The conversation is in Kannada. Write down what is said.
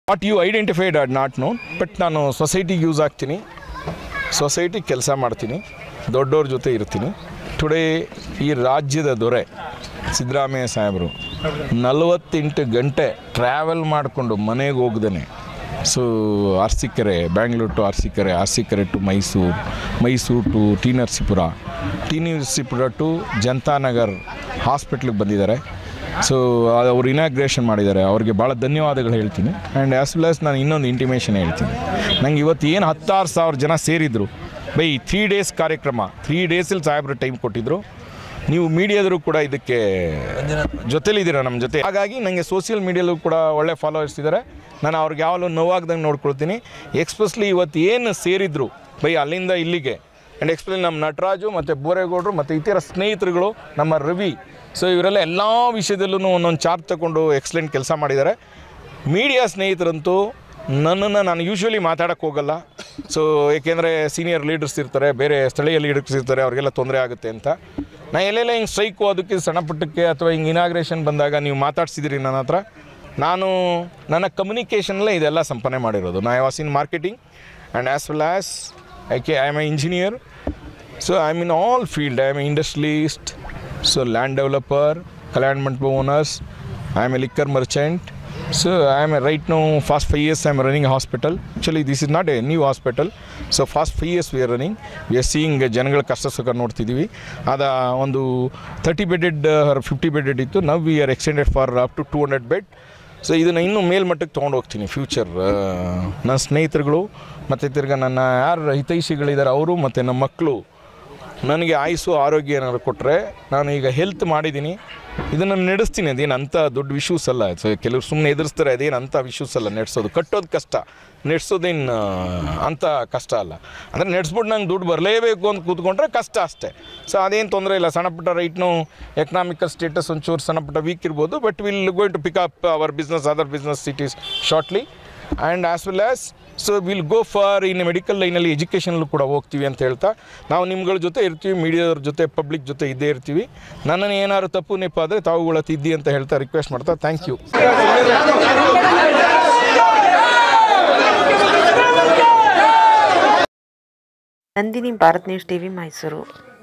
what you identified and not known but ನಾನು ಸೊಸೈಟಿಗೆ ಯೂಸ್ ಆಗ್ತೀನಿ ಸೊಸೈಟಿಗೆ ಕೆಲಸ ಮಾಡ್ತೀನಿ ದೊಡ್ಡವ್ರ ಜೊತೆ ಇರ್ತೀನಿ ಟುಡೇ ಈ ರಾಜ್ಯದ ದೊರೆ ಸಿದ್ದರಾಮಯ್ಯ ಸಾಹೇಬರು ನಲವತ್ತೆಂಟು ಗಂಟೆ ಟ್ರಾವೆಲ್ ಮಾಡಿಕೊಂಡು ಮನೆಗೆ ಹೋಗ್ದೇ so Arasikere Bangalore to Arasikere Arasikere to Mysuru Mysuru to T Narasipura T Narasipura to Janatanagar ಹಾಸ್ಪಿಟ್ಲಿಗೆ ಬಂದಿದ್ದಾರೆ ಸೊ ಅವ್ರು ಇನಾಗ್ರೇಷನ್ ಮಾಡಿದ್ದಾರೆ ಅವ್ರಿಗೆ ಭಾಳ ಧನ್ಯವಾದಗಳು ಹೇಳ್ತೀನಿ ಆ್ಯಂಡ್ ಆ್ಯಸ್ ವೆಲ್ ಆಸ್ ನಾನು ಇನ್ನೊಂದು ಇಂಟಿಮೇಷನ್ ಹೇಳ್ತೀನಿ ನಂಗೆ ಇವತ್ತು ಏನು ಹತ್ತಾರು ಸಾವಿರ ಜನ ಸೇರಿದ್ರು ಬೈ ತ್ರೀ ಡೇಸ್ ಕಾರ್ಯಕ್ರಮ ತ್ರೀ ಡೇಸಲ್ಲಿ ಸಾಹೇಬ್ರು ಟೈಮ್ ಕೊಟ್ಟಿದ್ರು ನೀವು ಮೀಡಿಯಾದರು ಕೂಡ ಇದಕ್ಕೆ ಜೊತೆಲಿದ್ದೀರ ನಮ್ಮ ಜೊತೆ ಹಾಗಾಗಿ ನನಗೆ ಸೋಷಿಯಲ್ ಮೀಡಿಯಲ್ಲೂ ಕೂಡ ಒಳ್ಳೆ ಫಾಲೋವರ್ಸ್ ಇದ್ದಾರೆ ನಾನು ಅವ್ರಿಗೆ ಯಾವಾಗಲೂ ನೋವಾಗ್ದಂಗೆ ನೋಡ್ಕೊಳ್ತೀನಿ ಎಕ್ಸ್ಪೆಷಲಿ ಇವತ್ತು ಏನು ಸೇರಿದ್ರು ಬೈ ಅಲ್ಲಿಂದ ಇಲ್ಲಿಗೆ ಆ್ಯಂಡ್ ಎಕ್ಸ್ಪೆಷಲಿ ನಮ್ಮ ನಟರಾಜು ಮತ್ತು ಬೋರೇಗೌಡರು ಮತ್ತು ಇತರ ಸ್ನೇಹಿತರುಗಳು ನಮ್ಮ ರವಿ ಸೊ ಇವರೆಲ್ಲ ಎಲ್ಲ ವಿಷಯದಲ್ಲೂ ಒಂದೊಂದು ಚಾರ್ಜ್ ತಗೊಂಡು ಎಕ್ಸಲೆಂಟ್ ಕೆಲಸ ಮಾಡಿದ್ದಾರೆ ಮೀಡಿಯಾ ಸ್ನೇಹಿತರಂತೂ ನನ್ನನ್ನು ನಾನು ಯೂಶ್ವಲಿ ಮಾತಾಡೋಕ್ಕೆ ಹೋಗಲ್ಲ ಸೊ ಏಕೆಂದರೆ ಸೀನಿಯರ್ ಲೀಡರ್ಸ್ ಇರ್ತಾರೆ ಬೇರೆ ಸ್ಥಳೀಯ ಲೀಡರ್ಸ್ ಇರ್ತಾರೆ ಅವ್ರಿಗೆಲ್ಲ ತೊಂದರೆ ಆಗುತ್ತೆ ಅಂತ ನಾ ಎಲ್ಲೆಲ್ಲ ಹಿಂಗೆ ಸ್ಟ್ರೈಕು ಅದಕ್ಕೆ ಸಣ್ಣ ಪುಟ್ಟಕ್ಕೆ ಅಥವಾ ಹಿಂಗೆ ಇನಾಗ್ರೇಷನ್ ಬಂದಾಗ ನೀವು ಮಾತಾಡ್ಸಿದಿರಿ ನನ್ನ ಹತ್ರ ನಾನು ನನ್ನ ಕಮ್ಯುನಿಕೇಷನಲ್ಲೇ ಇದೆಲ್ಲ ಸಂಪಾದನೆ ಮಾಡಿರೋದು ನಾ was in marketing and as well as I K I am a engineer so I am in all field I am industrialist so land developer ಕಲ್ಯಾಣ ಮಂಟಪ owners I am a liquor merchant so I am a right no past five years I am running hospital actually this is not a new hospital so past five years we are running we are seeing ಜನಗಳ ಕಷ್ಟ ಸುಖ ನೋಡ್ತಿದ್ದೀವಿ ಅದ ಒಂದು ತರ್ಟಿ ಬೆಡೆಡ್ ಫಿಫ್ಟಿ ಬೆಡೆಡ್ ಇತ್ತು now we are extended for up to two hundred bed so ಇದನ್ನು ಇನ್ನೂ ಮೇಲ್ಮಟ್ಟಕ್ಕೆ ತೊಗೊಂಡು ಹೋಗ್ತೀನಿ ಫ್ಯೂಚರ್ ನನ್ನ ಸ್ನೇಹಿತರುಗಳು ಮತ್ತು ತಿರ್ಗಿ ನನ್ನ ಯಾರು ಹಿತೈಷಿಗಳಿದ್ದಾರೆ ಅವರು ಮತ್ತು ನಮ್ಮ ಮಕ್ಕಳು ನನಗೆ ಆಯುಸ್ಸು ಆರೋಗ್ಯ ಏನಾದ್ರು ಕೊಟ್ಟರೆ ನಾನು ಈಗ ಹೆಲ್ತ್ ಮಾಡಿದ್ದೀನಿ ಇದನ್ನು ನಡೆಸ್ತೀನಿ ಅದೇನು ಅಂಥ ದೊಡ್ಡ ವಿಶ್ಯೂಸ್ ಅಲ್ಲ ಸೊ ಕೆಲವ್ರು ಸುಮ್ಮನೆ ಎದುರಿಸ್ತಾರೆ ಅದೇನು ಅಂಥ ವಿಶ್ಯೂಸ್ ಅಲ್ಲ ನಡೆಸೋದು ಕಟ್ಟೋದು ಕಷ್ಟ ನಡೆಸೋದೇನು ಅಂಥ ಕಷ್ಟ ಅಲ್ಲ ಅಂದರೆ ನಡೆಸ್ಬಿಟ್ಟು ನಂಗೆ ದುಡ್ಡು ಬರಲೇಬೇಕು ಅಂತ ಕೂತ್ಕೊಂಡ್ರೆ ಕಷ್ಟ ಅಷ್ಟೇ ಸೊ ಅದೇನು ತೊಂದರೆ ಇಲ್ಲ ಸಣ್ಣ ಪುಟ್ಟ ರೈಟ್ನು ಎಕನಾಮಿಕಲ್ ಸ್ಟೇಟಸ್ ಒಂಚೂರು ಸಣ್ಣ ಪುಟ್ಟ ವೀಕ್ ಇರ್ಬೋದು but will going to pick up our business other business cities shortly and as well as so will go for in medical ಲೈನಲ್ಲಿ ಎಜುಕೇಷನಲ್ಲೂ ಕೂಡ ಹೋಗ್ತೀವಿ ಅಂತ ಹೇಳ್ತಾ ನಾವು ನಿಮ್ಗಳ ಜೊತೆ ಇರ್ತೀವಿ ಮೀಡಿಯಾದವ್ರ ಜೊತೆ ಪಬ್ಲಿಕ್ ಜೊತೆ ಇದ್ದೇ ಇರ್ತೀವಿ ನನ್ನನ್ನು ಏನಾದ್ರು ತಪ್ಪು ನೆಪ ಆದರೆ ತಾವುಗಳ ತಿದ್ದಿ ಅಂತ ಹೇಳ್ತಾ ರಿಕ್ವೆಸ್ಟ್ ಮಾಡ್ತಾ thank you Nandini Bharat news TV Mysuru